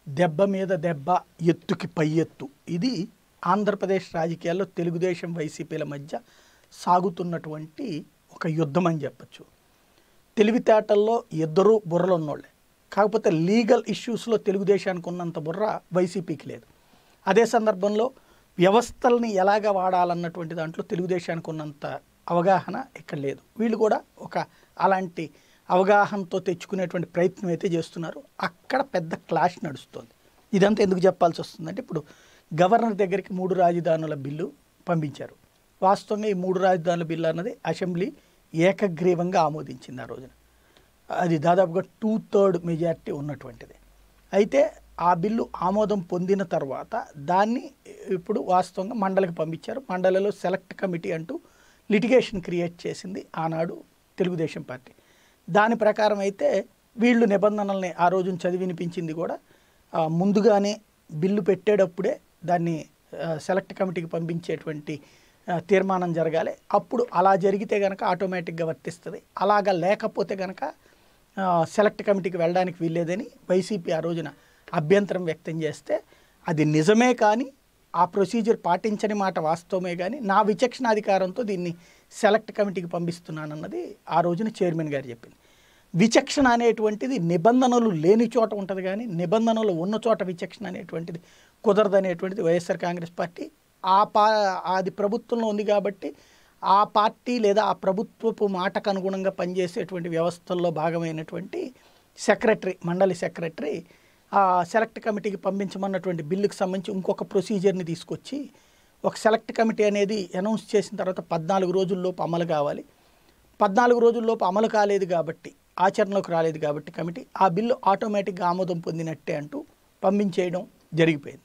దెబ్బ మీద దెబ్బ ఎత్తుకి పై ఎత్తు ఇది ఆంధ్రప్రదేశ్ రాజకీయాల్లో తెలుగుదేశం వైసీపీల మధ్య సాగుతున్నటువంటి ఒక యుద్ధం అని చెప్పచ్చు తెలివితేటల్లో ఇద్దరూ బుర్రలు ఉన్నోళ్ళే కాకపోతే లీగల్ ఇష్యూస్లో తెలుగుదేశానికి ఉన్నంత బుర్ర వైసీపీకి లేదు అదే సందర్భంలో వ్యవస్థల్ని ఎలాగ వాడాలన్నటువంటి దాంట్లో తెలుగుదేశానికి ఉన్నంత అవగాహన ఇక్కడ లేదు వీళ్ళు కూడా ఒక అలాంటి అవగాహనతో తెచ్చుకునేటువంటి ప్రయత్నం అయితే చేస్తున్నారు అక్కడ పెద్ద క్లాష్ నడుస్తుంది ఇదంతా ఎందుకు చెప్పాల్సి వస్తుందంటే ఇప్పుడు గవర్నర్ దగ్గరికి మూడు రాజధానుల బిల్లు పంపించారు వాస్తవంగా ఈ మూడు రాజధానుల బిల్లు అన్నది అసెంబ్లీ ఏకగ్రీవంగా ఆమోదించింది ఆ రోజున అది దాదాపుగా టూ థర్డ్ మెజారిటీ ఉన్నటువంటిది అయితే ఆ బిల్లు ఆమోదం పొందిన తర్వాత దాన్ని ఇప్పుడు వాస్తవంగా మండలికి పంపించారు మండలిలో సెలెక్ట్ కమిటీ అంటూ లిటిగేషన్ క్రియేట్ చేసింది ఆనాడు తెలుగుదేశం పార్టీ దాని ప్రకారం అయితే వీళ్ళు నిబంధనల్ని ఆ రోజున చదివి వినిపించింది కూడా ఆ, ముందుగానే బిల్లు పెట్టేటప్పుడే దాన్ని ఆ, సెలెక్ట్ కమిటీకి పంపించేటువంటి ఆ, తీర్మానం జరగాలి అప్పుడు అలా జరిగితే కనుక ఆటోమేటిక్గా వర్తిస్తుంది అలాగా లేకపోతే కనుక ఆ, సెలెక్ట్ కమిటీకి వెళ్ళడానికి వీల్లేదని వైసీపీ ఆ రోజున అభ్యంతరం వ్యక్తం చేస్తే అది నిజమే కానీ ఆ ప్రొసీజర్ పాటించని మాట వాస్తవమే కానీ నా విచక్షణాధికారంతో దీన్ని సెలెక్ట్ కమిటీకి పంపిస్తున్నానన్నది ఆ రోజున చైర్మన్ గారు చెప్పింది విచక్షణ అనేటువంటిది నిబంధనలు లేని చోట ఉంటుంది కానీ నిబంధనలు ఉన్న చోట విచక్షణ అనేటువంటిది కుదరదు అనేటువంటిది వైఎస్ఆర్ కాంగ్రెస్ పార్టీ ఆ పా అది ప్రభుత్వంలో ఉంది కాబట్టి ఆ పార్టీ లేదా ఆ ప్రభుత్వపు మాటకు అనుగుణంగా పనిచేసేటువంటి వ్యవస్థల్లో భాగమైనటువంటి సెక్రటరీ మండలి సెక్రటరీ ఆ సెలెక్ట్ కమిటీకి పంపించమన్నటువంటి బిల్లుకి సంబంధించి ఇంకొక ప్రొసీజర్ని తీసుకొచ్చి ఒక సెలెక్ట్ కమిటీ అనేది అనౌన్స్ చేసిన తర్వాత పద్నాలుగు రోజుల్లోపు అమలు కావాలి పద్నాలుగు రోజుల్లోపు అమలు కాలేదు కాబట్టి ఆచరణలోకి రాలేదు కాబట్టి కమిటీ ఆ బిల్లు ఆటోమేటిక్గా ఆమోదం పొందినట్టే అంటూ పంపించేయడం జరిగిపోయింది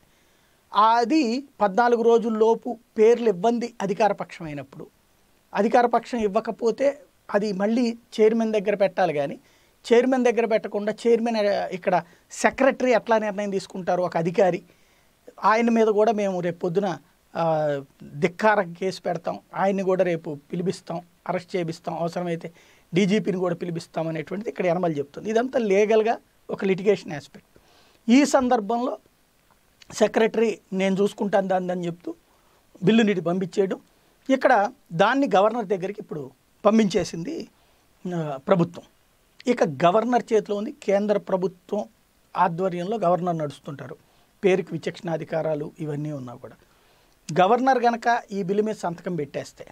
అది పద్నాలుగు రోజుల్లోపు పేర్లు ఇవ్వంది అధికార పక్షం అయినప్పుడు అధికార పక్షం ఇవ్వకపోతే అది మళ్ళీ చైర్మన్ దగ్గర పెట్టాలి కానీ చైర్మన్ దగ్గర పెట్టకుండా చైర్మన్ ఆ, ఇక్కడ సెక్రటరీ ఎట్లా నిర్ణయం తీసుకుంటారు ఒక అధికారి ఆయన మీద కూడా మేము రేపు పొద్దున ఆ, ధిక్కార కేసు పెడతాం ఆయన్ని కూడా రేపు పిలిపిస్తాం అరెస్ట్ చేపిస్తాం అవసరమైతే డీజీపీని కూడా పిలిపిస్తాం అనేటువంటిది ఇక్కడ యనమల్ చెప్తుంది ఇదంతా లీగల్గా ఒక లిటిగేషన్ ఆస్పెక్ట్ ఈ సందర్భంలో సెక్రటరీ నేను చూసుకుంటాను దాన్ని అని చెప్తూ బిల్లు నీటి పంపించేయడం ఇక్కడ దాన్ని గవర్నర్ దగ్గరికి ఇప్పుడు పంపించేసింది ఆ, ప్రభుత్వం ఇక గవర్నర్ చేతిలో ఉంది కేంద్ర ప్రభుత్వం ఆధ్వర్యంలో గవర్నర్ నడుస్తుంటారు పేరుకి విచక్షణాధికారాలు ఇవన్నీ ఉన్నా కూడా గవర్నర్ గనక ఈ బిల్లు మీద సంతకం పెట్టేస్తే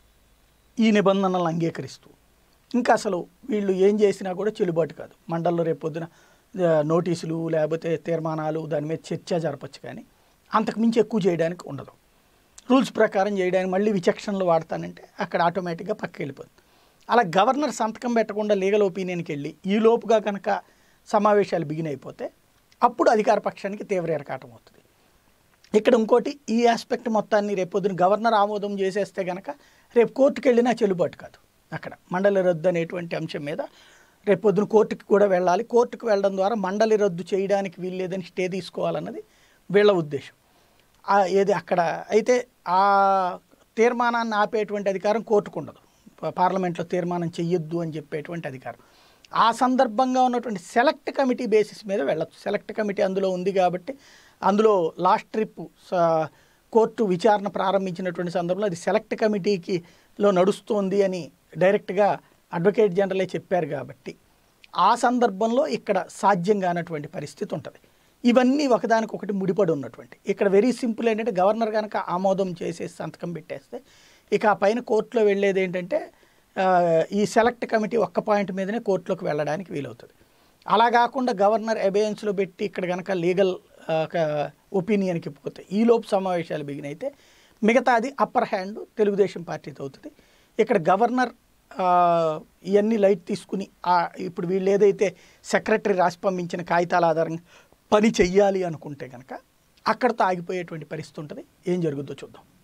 ఈ నిబంధనలను అంగీకరిస్తూ ఇంకా అసలు వీళ్ళు ఏం చేసినా కూడా చెల్లుబాటు కాదు మండల్లో రేపు పొద్దున ఆ, నోటీసులు లేకపోతే తీర్మానాలు దాని మీద చర్చ జరపచ్చు కానీ అంతకు మించి ఎక్కువ చేయడానికి ఉండదు రూల్స్ ప్రకారం చేయడానికి మళ్ళీ విచక్షణలు వాడతానంటే అక్కడ ఆటోమేటిక్గా పక్కకి వెళ్ళిపోతుంది అలా గవర్నర్ సంతకం పెట్టకుండా లీగల్ ఒపీనియన్కి వెళ్ళి ఈ లోపుగా కనుక సమావేశాలు బిగిన్ అయిపోతే అప్పుడు అధికార పక్షానికి తీవ్ర ఎరకాటం అవుతుంది ఇక్కడ ఇంకోటి ఈ ఆస్పెక్ట్ మొత్తాన్ని రేపు పొద్దున గవర్నర్ ఆమోదం చేసేస్తే గనక రేపు కోర్టుకు వెళ్ళినా చెల్లుబాటు కాదు అక్కడ మండలి రద్దు అనేటువంటి అంశం మీద రేపు పొద్దున కోర్టుకి కూడా వెళ్ళాలి కోర్టుకు వెళ్ళడం ద్వారా మండలి రద్దు చేయడానికి వీల్లేదని స్టే తీసుకోవాలన్నది వీళ్ళ ఉద్దేశం ఆ ఏది అక్కడ అయితే ఆ తీర్మానాన్ని ఆపేటువంటి అధికారం కోర్టుకు ఉండదు ప- పార్లమెంట్లో తీర్మానం చెయ్యొద్దు అని చెప్పేటువంటి అధికారం ఆ సందర్భంగా ఉన్నటువంటి సెలెక్ట్ కమిటీ బేసిస్ మీద వెళ్ళచ్చు సెలెక్ట్ కమిటీ అందులో ఉంది కాబట్టి అందులో లాస్ట్ ట్రిప్ స- కోర్టు విచారణ ప్రారంభించినటువంటి సందర్భంలో అది సెలెక్ట్ కమిటీకి లో నడుస్తోంది అని డైరెక్ట్గా అడ్వకేట్ జనరలే చెప్పారు కాబట్టి ఆ సందర్భంలో ఇక్కడ సాధ్యం కానటువంటి పరిస్థితి ఉంటుంది ఇవన్నీ ఒకదానికొకటి ముడిపడి ఉన్నటువంటి ఇక్కడ వెరీ సింపుల్ ఏంటంటే గవర్నర్ కనుక ఆమోదం చేసేసి సంతకం పెట్టేస్తే ఇక ఆ పైన కోర్టులో వెళ్ళేది ఏంటంటే ఆ, ఈ సెలెక్ట్ కమిటీ ఒక్క పాయింట్ మీదనే కోర్టులోకి వెళ్ళడానికి వీలవుతుంది అలా కాకుండా గవర్నర్ అబేయన్స్లో పెట్టి ఇక్కడ కనుక లీగల్ ఒపీనియన్కి పోతే ఈ లోపు సమావేశాలు బిగిన్ అయితే మిగతాది అప్పర్ హ్యాండ్ తెలుగుదేశం పార్టీతో అవుతుంది ఇక్కడ గవర్నర్ ఆ, ఇవన్నీ లైట్ తీసుకుని ఆ, ఇప్పుడు వీళ్ళు ఏదైతే సెక్రటరీ రాసి పంపించిన కాగితాల ఆధారంగా పని చెయ్యాలి అనుకుంటే కనుక అక్కడితో ఆగిపోయేటువంటి పరిస్థితి ఉంటుంది ఏం జరుగుద్దో చూద్దాం